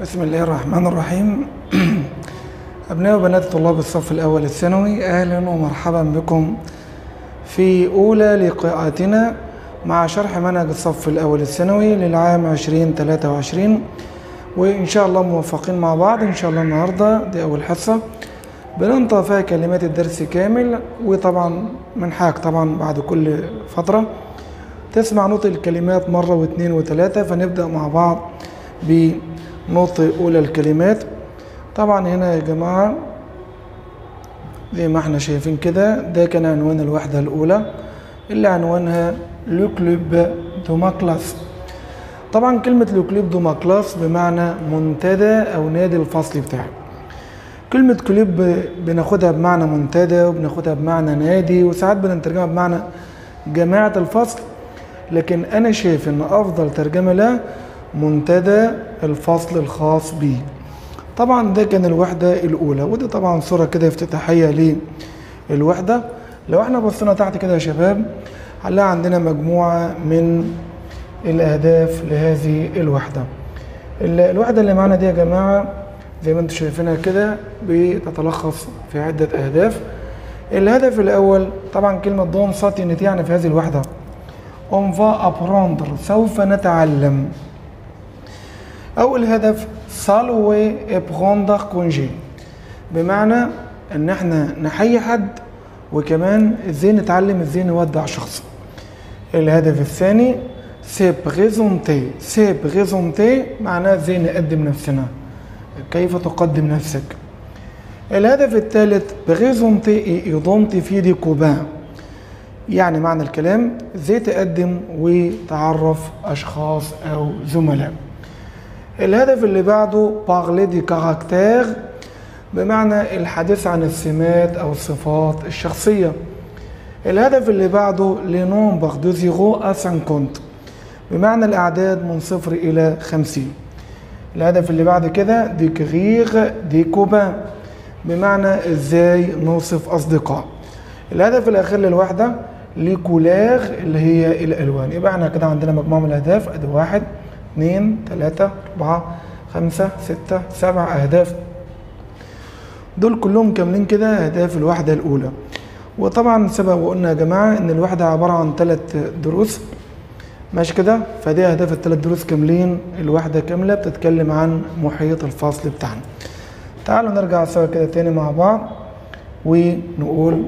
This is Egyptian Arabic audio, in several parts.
بسم الله الرحمن الرحيم أبناء وبنات طلاب الصف الأول الثانوي أهلا ومرحبا بكم في أولى لقاءاتنا مع شرح منهج الصف الأول الثانوي للعام 2023 وإن شاء الله موفقين مع بعض إن شاء الله النهاردة دي أول حصة بننطق فيها كلمات الدرس كامل وطبعا من حاج طبعا بعد كل فترة تسمع نطق الكلمات مرة واثنين وثلاثة فنبدأ مع بعض بنطق أولى الكلمات طبعا هنا يا جماعة زي ما احنا شايفين كده ده كان عنوان الوحدة الأولى اللي عنوانها لو كلوب دو ما كلاس طبعا كلمة لو كلوب دو ما كلاس بمعنى منتدى أو نادي الفصل بتاعي كلمة كلوب بناخدها بمعنى منتدى وبناخدها بمعنى نادي وساعات بنترجمها بمعنى جماعة الفصل لكن أنا شايف إن أفضل ترجمة لها منتدى الفصل الخاص بي طبعا ده كان الوحدة الأولى ودي طبعا صورة كده افتتاحية للوحدة لو احنا بصينا تحت كده يا شباب هنلاقي عندنا مجموعة من الأهداف لهذه الوحدة الوحدة اللي معانا دي يا جماعة زي ما انتم شايفينها كده بتتلخص في عدة أهداف الهدف الأول طبعا كلمة دون ساتينت يعني في هذه الوحدة on va apprendre سوف نتعلم أول هدف saluer et prendre congé بمعنى إن إحنا نحيي حد وكمان إزاي نتعلم إزاي نودع شخص الهدف الثاني سي بريزونتي سي بريزونتي معناه إزاي نقدم نفسنا كيف تقدم نفسك الهدف الثالث بريزونتي ايدونتيفي دي كوبان يعني معنى الكلام ازاي تقدم وتعرف اشخاص او زملاء الهدف اللي بعده بارلي دي كاركتير بمعنى الحديث عن السمات او الصفات الشخصيه الهدف اللي بعده لي نومبر دو زيرو ا 50 بمعنى الاعداد من صفر الى خمسين الهدف اللي بعد كده ديكريغ دي كوبان بمعنى ازاي نوصف اصدقاء الهدف الاخير للوحده ليكولاغ اللي هي الالوان يبقى احنا كده عندنا مجموعه من الاهداف ادي واحد اثنين ثلاثة أربعة خمسة ستة سبع أهداف دول كلهم كاملين كده أهداف الوحدة الأولى وطبعا سبق وقلنا يا جماعة إن الوحدة عبارة عن ثلاث دروس ماشي كده فدي أهداف الثلاث دروس كاملين الوحدة كاملة بتتكلم عن محيط الفصل بتاعنا تعالوا نرجع سوا كده تاني مع بعض ونقول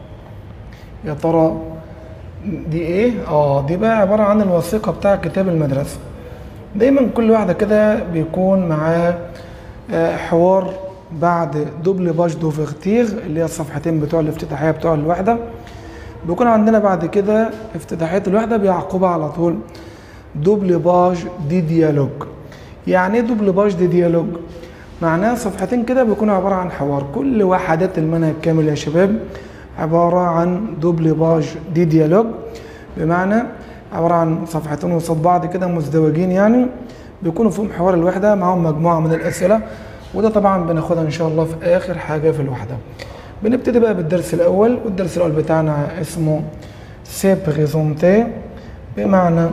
يا ترى دي ايه؟ اه دي بقى عبارة عن الوثيقة بتاع كتاب المدرسة دايما كل واحدة كده بيكون معاه حوار بعد دوبل باج دو فيغتيغ اللي هي الصفحتين بتوع الافتتاحية بتوع الوحدة بيكون عندنا بعد كده افتتاحية الوحدة بيعقبها على طول دوبل باج دي ديالوج يعني ايه دوبل باج دي ديالوج؟ معناها صفحتين كده بيكونوا عبارة عن حوار كل وحدات المنهج كامل يا شباب عبارة عن دوبل باج دي ديالوج بمعنى عبارة عن صفحتين قصاد بعض كده مزدوجين يعني بيكونوا فيهم حوار الوحدة معاهم مجموعة من الأسئلة وده طبعا بناخدها إن شاء الله في آخر حاجة في الوحدة بنبتدي بقى بالدرس الأول والدرس الأول بتاعنا اسمه سي بريزونتي بمعنى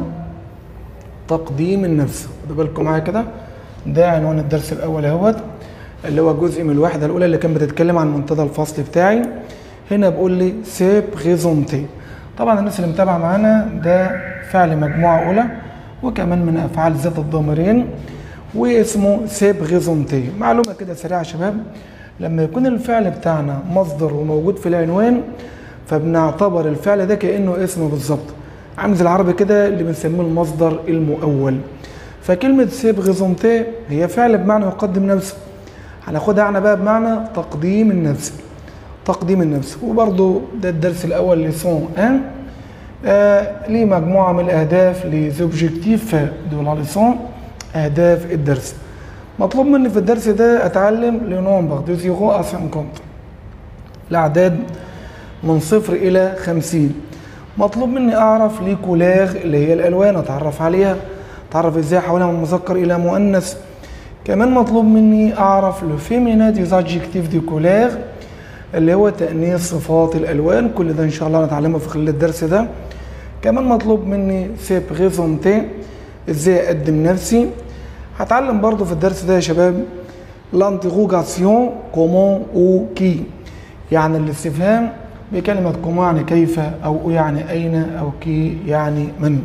تقديم النفس خدوا بالكم معايا كده ده عنوان الدرس الأول اهوت اللي هو جزء من الوحدة الأولى اللي كانت بتتكلم عن منتدى الفصل بتاعي هنا بقول لي سي بريزونتي طبعا الناس اللي متابعة معانا ده فعل مجموعة أولى وكمان من أفعال ذات الضميرين واسمه سي بريزونتي معلومة كده سريعة يا شباب لما يكون الفعل بتاعنا مصدر وموجود في العنوان فبنعتبر الفعل ده كأنه اسم بالظبط عامل زي العربي كده اللي بنسميه المصدر المؤول فكلمة سي بريزونتي هي فعل بمعنى يقدم نفسه هناخدها احنا بقى بمعنى تقديم النفس تقديم النفس وبرضه ده الدرس الأول لسون ان آه ليه مجموعة من الأهداف لزوبجيكتيف دو لا ليسون أهداف الدرس مطلوب مني في الدرس ده أتعلم لو نومبر دو زيرو أ 50 الأعداد من صفر إلى خمسين مطلوب مني أعرف لي كولاغ اللي هي الألوان أتعرف عليها أتعرف إزاي أحولها من مذكر إلى مؤنث كمان مطلوب مني أعرف لو فيمينا دي زادجيكتيف دي كولاغ اللي هو تأنيث صفات الألوان كل ده إن شاء الله نتعلمه في خلال الدرس ده كمان مطلوب مني سي بريزونتي إزاي أقدم نفسي هتعلم برضو في الدرس ده يا شباب لانتيغوغاسيون كومون او كي يعني الاستفهام بكلمة كومون يعني كيف أو يعني أين أو كي يعني من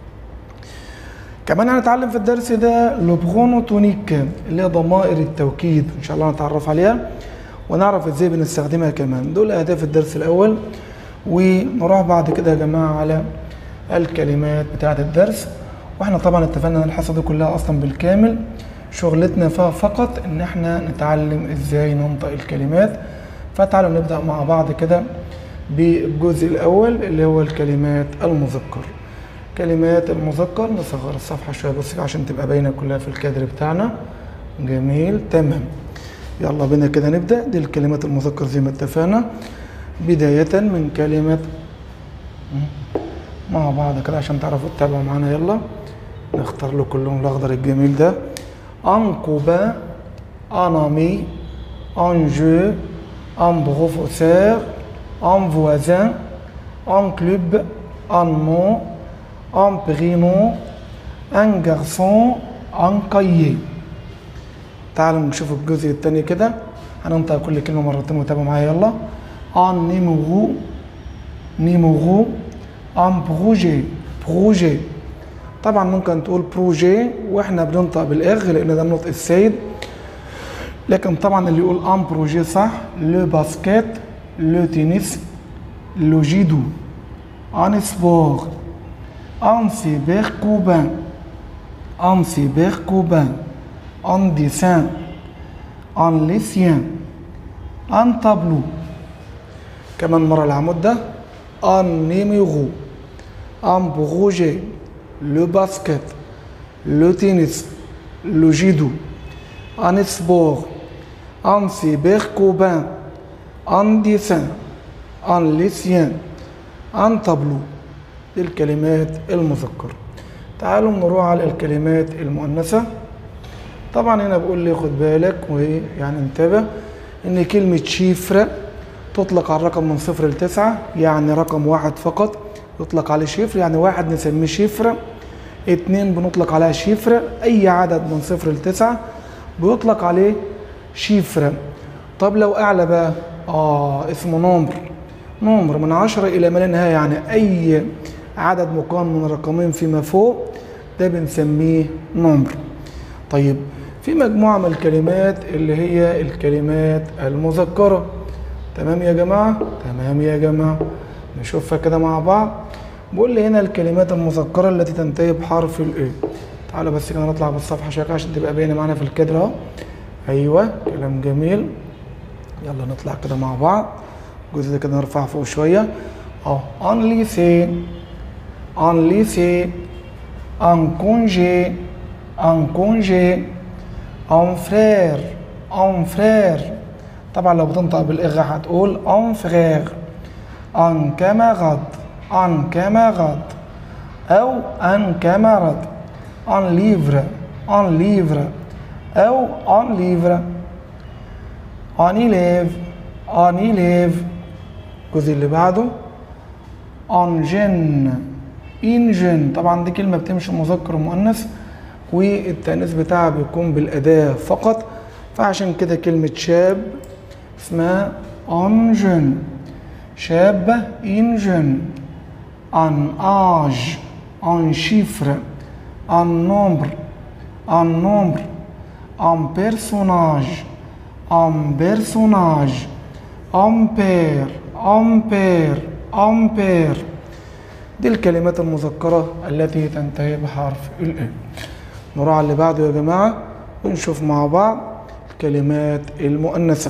كمان هنتعلم في الدرس ده لوبغونوتونيك اللي هي ضمائر التوكيد ان شاء الله نتعرف عليها ونعرف ازاي بنستخدمها كمان دول اهداف الدرس الاول ونروح بعد كده يا جماعه على الكلمات بتاعه الدرس واحنا طبعا اتفقنا ان الحصه دي كلها اصلا بالكامل شغلتنا فيها فقط ان احنا نتعلم ازاي ننطق الكلمات فتعالوا نبدا مع بعض كده بالجزء الاول اللي هو الكلمات المذكر كلمات المذكر نصغر الصفحة شوية بس عشان تبقى باينة كلها في الكادر بتاعنا جميل تمام يلا بينا كده نبدأ دي الكلمات المذكر زي ما اتفقنا بداية من كلمة مع بعض كده عشان تعرفوا تتابعوا معانا يلا نختار له كلهم الأخضر الجميل ده ان كوبان ان امي ان جو ان بروفيسور ان فوازان ان كلوب ان نون un prénom, un garçon, un cahier تعالوا نشوف الجزء الثاني كده هننطق كل كلمة مرتين وتابعوا معايا يلا un numéro numéro un projet projet طبعا ممكن تقول بروجي واحنا بننطق بالاغ لان ده النطق السيد لكن طبعا اللي يقول ان بروجي صح لو باسكيت لو تنس لو جيدو ان سبور en cybercubain, en cybercubain, en dessin, en lycien, en tableau كمان مرة العمود ده en numéro, en projet, le basket, le tennis, le judo, en sport, en cybercubain, en dessin, en lycien, en tableau دي الكلمات المذكرة تعالوا نروح على الكلمات المؤنثة طبعا هنا بقول لي خد بالك ويعني انتبه ان كلمة شيفرة تطلق على الرقم من صفر لتسعة يعني رقم واحد فقط يطلق عليه شفر يعني واحد نسميه شفرة اتنين بنطلق عليها شفرة اي عدد من صفر لتسعة بيطلق عليه شفرة طب لو اعلى بقى اه اسمه نمر نمر من عشرة الى ما لا نهاية يعني اي عدد مكون من رقمين فيما فوق ده بنسميه نمر طيب في مجموعة من الكلمات اللي هي الكلمات المذكرة تمام يا جماعة تمام يا جماعة نشوفها كده مع بعض بقول لي هنا الكلمات المذكرة التي تنتهي بحرف الاي تعالى بس كده نطلع بالصفحة شوية عشان تبقى باينة معانا في الكادر اهو ايوه كلام جميل يلا نطلع كده مع بعض الجزء ده كده نرفعه فوق شوية اهو ان ليسي ان ليسي ان كونجي ان كونجي ان فرير ان فرير طبعا لو بتنطق بالاغ هتقول ان فرير ان كاماراد ان كاماراد او ان كاماراد ان ليفر ان ليفر او ان ليفر ان إليف ان إليف الجزء اللي بعده ان جن انجن طبعا دي كلمه بتمشي مذكر ومؤنث والتأنيث بتاعها بيكون بالأداة فقط فعشان كده كلمة شاب اسمها انجن شابة انجن ان اج ان شيفر ان نومبر ان نومبر ان بيرسوناج ان بيرسوناج امبير امبير امبير دي الكلمات المذكرة التي تنتهي بحرف ال نروح على اللي بعده يا جماعة ونشوف مع بعض الكلمات المؤنثة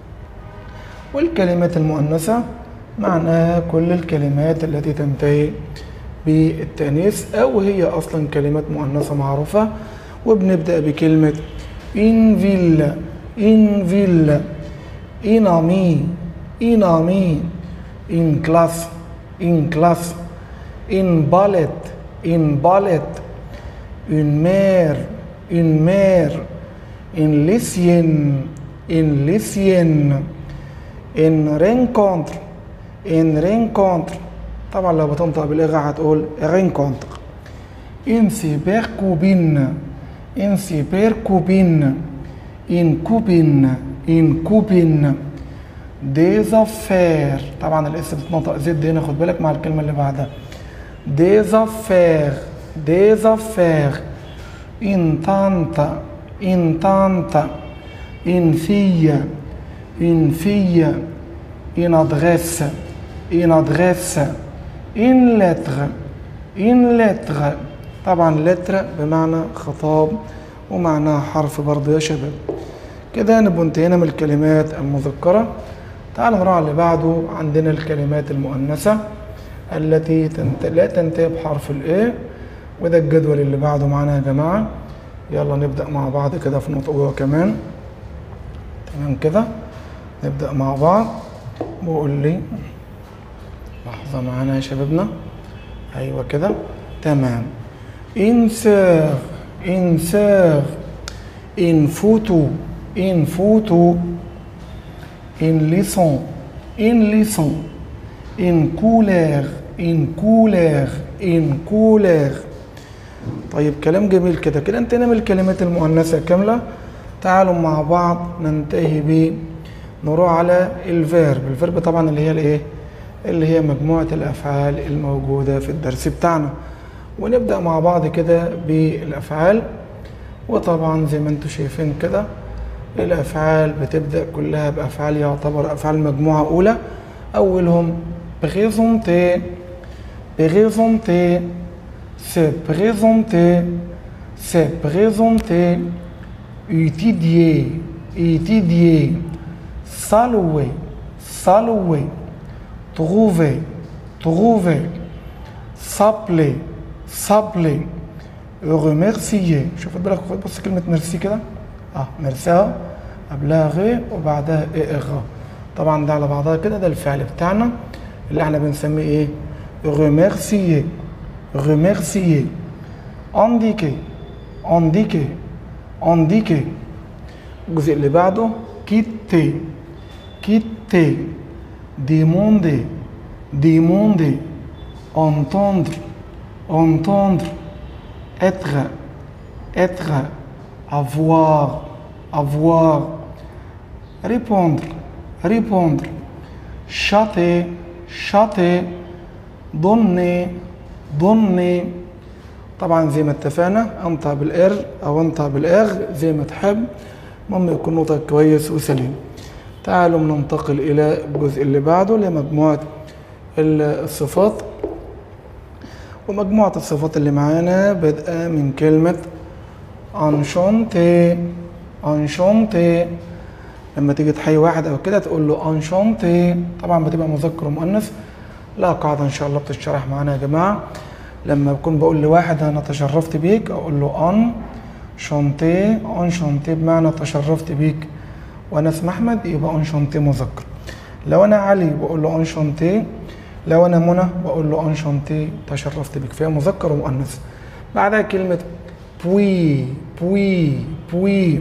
والكلمات المؤنثة معناها كل الكلمات التي تنتهي بالتأنيث أو هي أصلا كلمات مؤنثة معروفة وبنبدأ بكلمة إن فيلا إن فيلا إن أمي إن أمي إن كلاس إن كلاس إن بالت إن بالت une mère, une mère, une lycéenne, une lycéenne, une rencontre, une rencontre. طبعا لو بتنطق بالإغاء هتقول rencontre. une cybercubine, ان سيبير كوبين ان كوبين ان كوبين ديز افير طبعا الاس بتنطق زد هنا خد بالك مع الكلمه اللي بعدها ديز افير ديز افير ان تانتا ان تانتا ان فيا ان فيا ان ادريس ان ادريس ان لتر ان لتر طبعا لتر بمعنى خطاب ومعناها حرف برضه يا شباب كده نبقى انتهينا من الكلمات المذكرة تعالوا نروح على اللي بعده عندنا الكلمات المؤنثة التي تنت... لا تنتهي بحرف الايه وده الجدول اللي بعده معانا يا جماعة يلا نبدأ مع بعض كده في نقطة جوه كمان تمام كده نبدأ مع بعض وقول لي لحظة معانا يا شبابنا أيوة كده تمام إنساغ إنساغ إن فوتو إن فوتو إن ليسون إن ليسون إن كولير إن كولير إن كولير طيب كلام جميل كده كده انتهينا من الكلمات المؤنثة كاملة تعالوا مع بعض ننتهي ب نروح على الفيرب الفيرب طبعا اللي هي الايه اللي هي مجموعة الأفعال الموجودة في الدرس بتاعنا ونبدأ مع بعض كده بالأفعال وطبعا زي ما انتم شايفين كده الأفعال بتبدأ كلها بأفعال يعتبر أفعال مجموعة أولى أولهم بريزونتي بريزونتي se présenter se présenter étudier étudier saluer saluer trouver trouver s'appeler s'appeler remercier شوف بالك بص كلمة ميرسي كده اه ميرسي قبلها غي وبعدها ايه غ طبعا ده على بعضها كده ده الفعل بتاعنا اللي احنا بنسميه ايه remercier remercier indiquer indiquer indiquer الجزء اللي بعده quitter quitter demander demander entendre entendre être être avoir avoir répondre répondre châter châter donner donner طبعا زي ما اتفقنا انطق بالار او انطق بالاغ زي ما تحب المهم يكون نطق كويس وسليم تعالوا ننتقل الى الجزء اللي بعده لمجموعه الصفات ومجموعه الصفات اللي معانا بادئه من كلمه انشونتي انشونتي لما تيجي تحيي واحد او كده تقول له انشونتي طبعا بتبقى مذكر ومؤنث لا قاعده ان شاء الله بتشرح معانا يا جماعه لما بكون بقول لواحد انا تشرفت بيك اقول له ان شونتي ان شونتي بمعنى تشرفت بيك وانا اسمي احمد يبقى ان شونتي مذكر لو انا علي بقول له ان شونتي لو انا منى بقول له ان شونتي تشرفت بيك فيها مذكر ومؤنث بعدها كلمه بوي بوي بوي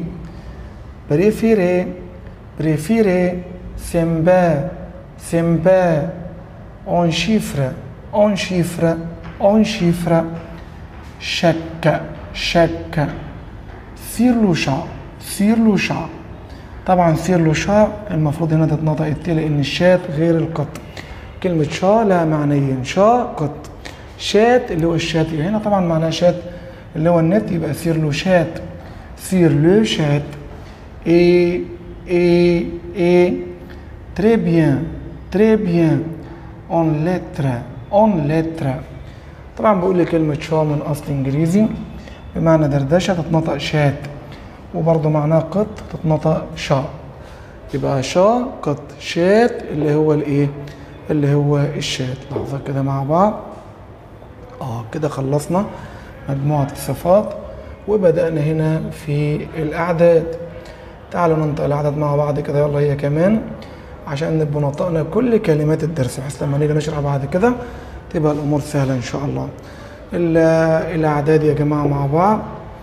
بريفيري بريفيري سيمبا سيمبا اون شيفر اون شيفر اون شيفر شك شك سير له شا سير له شا طبعا سير له شا المفروض هنا تتنطق الت لان الشات غير القط كلمة شا لها معنيين شا قط شات اللي هو الشات هنا طبعا معناها شات اللي هو النت يبقى سير له شات سير له شات اي اي اي très bien très bien en lettre en lettre طبعا بقول لي كلمة شا من أصل إنجليزي بمعنى دردشة تتنطق شات وبرضه معناها قط تتنطق شا يبقى شا قط شات اللي هو الإيه؟ اللي هو الشات لحظة كده مع بعض اه كده خلصنا مجموعة الصفات وبدأنا هنا في الأعداد تعالوا ننطق الأعداد مع بعض كده يلا هي كمان عشان نبقى نطقنا كل كلمات الدرس بحيث لما نيجي نشرح بعد كده تبقى الأمور سهلة إن شاء الله الأعداد يا جماعة مع بعض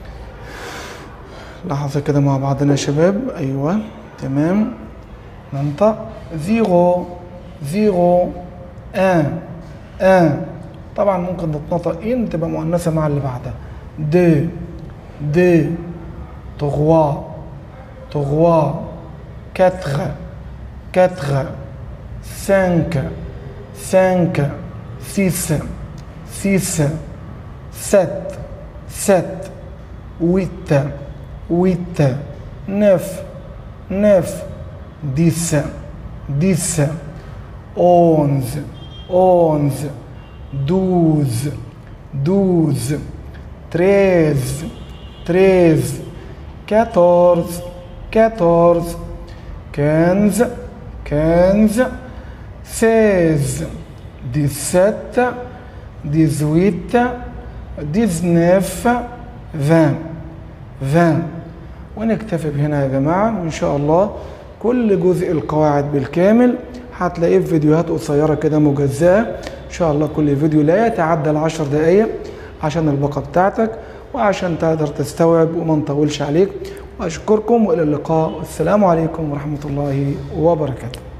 لحظة كده مع بعضنا يا شباب أيوة تمام ننطق زيرو زيرو ان ان طبعا ممكن تتنطق ان تبقى مؤنثة مع اللي بعدها دو deux, trois, trois, quatre, quatre, cinq, cinq, six, six, sept, sept, huit, huit, neuf, neuf, dix, dix, onze, onze, douze, douze, treize, treize, quatorze, quatorze, quinze, quinze, seize, dix-sept, dix-huit, dix-neuf, vingt, vingt ونكتفي بهنا يا جماعة وإن شاء الله كل جزء القواعد بالكامل هتلاقيه في فيديوهات قصيرة كده مجزأة إن شاء الله كل فيديو لا يتعدى العشر دقايق عشان الباقة بتاعتك وعشان تقدر تستوعب وما نطولش عليك وأشكركم وإلى اللقاء والسلام عليكم ورحمة الله وبركاته